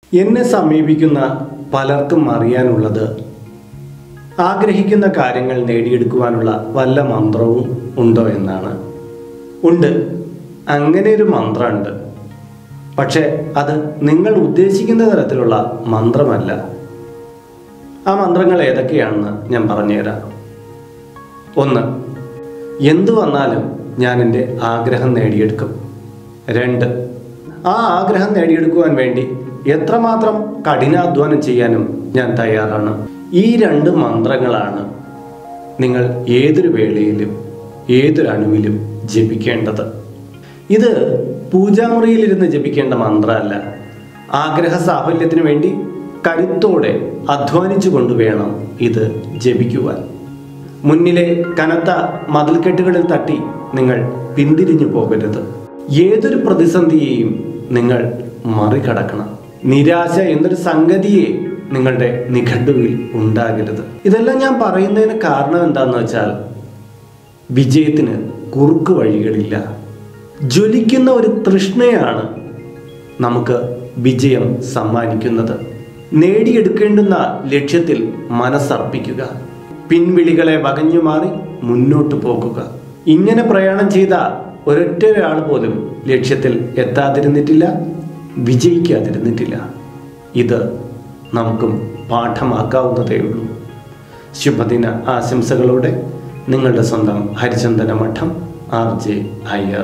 എന്നെ സമീപിക്കുന്ന പലർക്കും അറിയാനുള്ളത് ആഗ്രഹിക്കുന്ന കാര്യങ്ങൾ നേടിയെടുക്കുവാനുള്ള വല്ല മന്ത്രവും ഉണ്ടോ എന്നാണ് ഉണ്ട് അങ്ങനെ ഒരു മന്ത്രമുണ്ട് പക്ഷേ അത് നിങ്ങൾ ഉദ്ദേശിക്കുന്ന തരത്തിലുള്ള മന്ത്രമല്ല ആ മന്ത്രങ്ങൾ ഏതൊക്കെയാണെന്ന് ഞാൻ പറഞ്ഞുതരാം ഒന്ന് എന്തു വന്നാലും ഞാൻ എൻ്റെ ആഗ്രഹം നേടിയെടുക്കും രണ്ട് ആ ആഗ്രഹം നേടിയെടുക്കുവാൻ വേണ്ടി എത്രമാത്രം കഠിനാധ്വാനം ചെയ്യാനും ഞാൻ തയ്യാറാണ് ഈ രണ്ട് മന്ത്രങ്ങളാണ് നിങ്ങൾ ഏതൊരു വേളയിലും ഏതൊരു അണുവിലും ജപിക്കേണ്ടത് ഇത് പൂജാമുറിയിലിരുന്ന് ജപിക്കേണ്ട മന്ത്രമല്ല ആഗ്രഹ സാഫല്യത്തിന് വേണ്ടി കരുത്തോടെ അധ്വാനിച്ചു കൊണ്ടുവേണം ഇത് ജപിക്കുവാൻ മുന്നിലെ കനത്ത മതിൽക്കെട്ടുകളിൽ തട്ടി നിങ്ങൾ പിന്തിരിഞ്ഞു പോകരുത് ഏതൊരു പ്രതിസന്ധിയെയും നിങ്ങൾ മറികടക്കണം നിരാശ എന്നൊരു സംഗതിയെ നിങ്ങളുടെ നിഘണ്ടുവിൽ ഉണ്ടാകരുത് ഇതെല്ലാം ഞാൻ പറയുന്നതിന് കാരണം എന്താണെന്ന് വെച്ചാൽ വിജയത്തിന് കുറുക്ക് വഴികളില്ല ജ്വലിക്കുന്ന ഒരു തൃഷ്ണയാണ് നമുക്ക് വിജയം സമ്മാനിക്കുന്നത് നേടിയെടുക്കേണ്ടുന്ന ലക്ഷ്യത്തിൽ മനസ്സർപ്പിക്കുക പിൻവിളികളെ വകഞ്ഞു മാറി മുന്നോട്ട് പോകുക ഇങ്ങനെ പ്രയാണം ചെയ്ത ഒരൊറ്റ ഒരാൾ പോലും ലക്ഷ്യത്തിൽ എത്താതിരുന്നിട്ടില്ല വിജയിക്കാതിരുന്നിട്ടില്ല ഇത് നമുക്കും പാഠമാക്കാവുന്നതേ ഉള്ളൂ ശുഭദിന ആശംസകളോടെ നിങ്ങളുടെ സ്വന്തം ഹരിചന്ദന മഠം ആർ ജെ അയ്യർ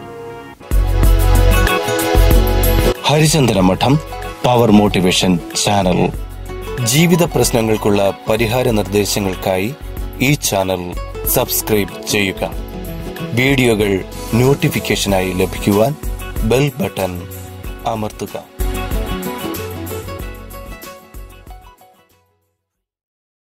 ഹരിചന്ദ്ര മഠം പവർ മോട്ടിവേഷൻ ചാനൽ ജീവിത പ്രശ്നങ്ങൾക്കുള്ള പരിഹാര നിർദ്ദേശങ്ങൾക്കായി ഈ ചാനൽ സബ്സ്ക്രൈബ് ചെയ്യുക വീഡിയോകൾ നോട്ടിഫിക്കേഷനായി ലഭിക്കുവാൻ ബെൽ ബട്ടൺ അമർത്തുക